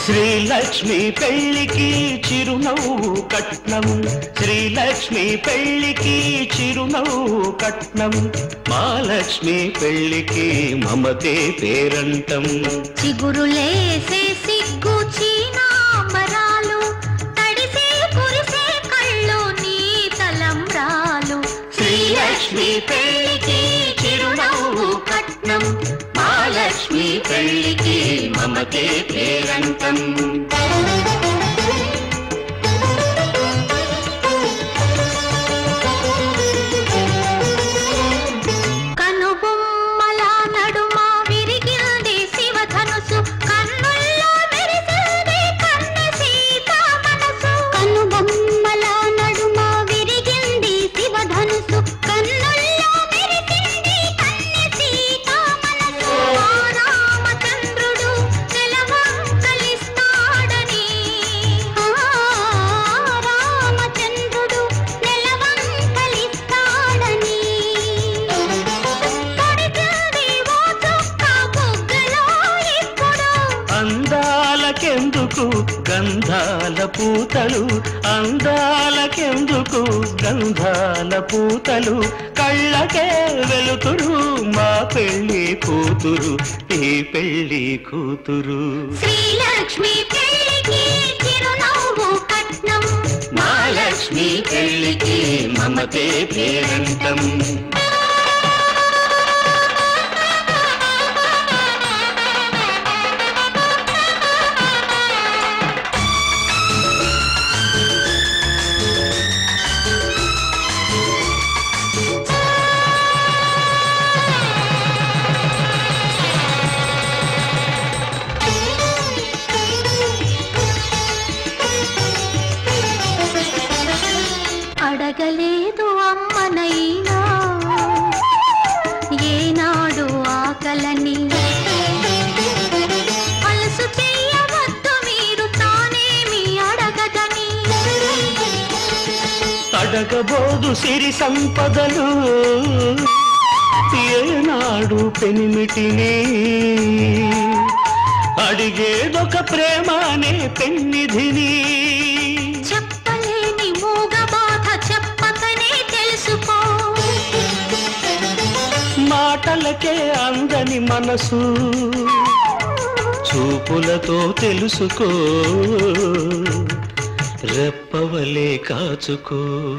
శ్రీలక్ష్మి పెళ్లికి చిరునవ్వు కట్నం శ్రీలక్ష్మి పెళ్లికి చిరునవ్వు కట్నం మహాలక్ష్మి పెళ్లికి మమతే పేరంటం చిగురులేసే సిగ్గు చీనాంబరాలు తడిసే కురిసే కళ్ళు నీ తలంబ్రాలు శ్రీలక్ష్మి పెళ్లికి చిరునవ్వు కట్నం మహాలక్ష్మి పెళ్లికి మమతే పేరంటం కనుబొమ్మల నడుమ విరిగింది శివధనుసు కన్నుల్లో మెరిసింది కన్నె సీత మనసు కనుబొమ్మల నడుమ విరిగింది శివధనుసు కన్నుల్లో మెరిసింది కన్నె సీత మనసు ఆ రామచంద్రుడు నెలవంకలిస్తాడని ఆ రామచంద్రుడు నెలవంకలిస్తాడని పడిగింది ఓ చుక్క బుగ్గలో ఇప్పుడు అందాలకెందుకు గంధాల పూతలు అందాలకెందుకు గంధాల పూతలు కళ్ళకే వెలుతురు మా పెళ్లి కూతురు ఈ పెళ్లి కూతురు శ్రీలక్ష్మి పెళ్లికి చిరునవ్వు కట్నం మహాలక్ష్మి పెళ్లికి మమతే పేరంటం అడగలేదు అమ్మనైనా ఏనాడు ఆకలని అలసు చెయ్యవద్దు మీరు తానేమి అడగదని అడగబోదు సిరి సంపదలు ఏనాడు పెనిమిటిని అడిగేదొక ప్రేమ అనే పెన్నిధిని చెప్పలేని మూగ బాధ చెప్పకనే తెలుసుకో మాటలకే అందని మనసు చూపులతో తెలుసుకో రెప్పవలే కాచుకో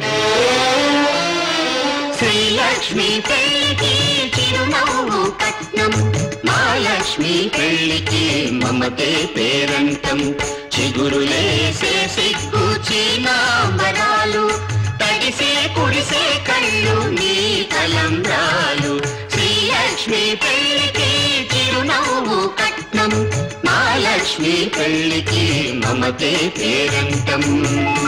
శ్రీలక్ష్మి పెళ్లికి చిరునవ్వు కట్నం మహాలక్ష్మి పెళ్లికి మమతే పేరంటం చిగురులేసే సిగ్గు చీనాంబరాలు తడిసే కుడిసే కళ్ళు నీ తలంబ్రాలు శ్రీలక్ష్మి పెళ్లికి చిరునవ్వు కట్నం మహాలక్ష్మి పెళ్లికి మమతే పేరంటం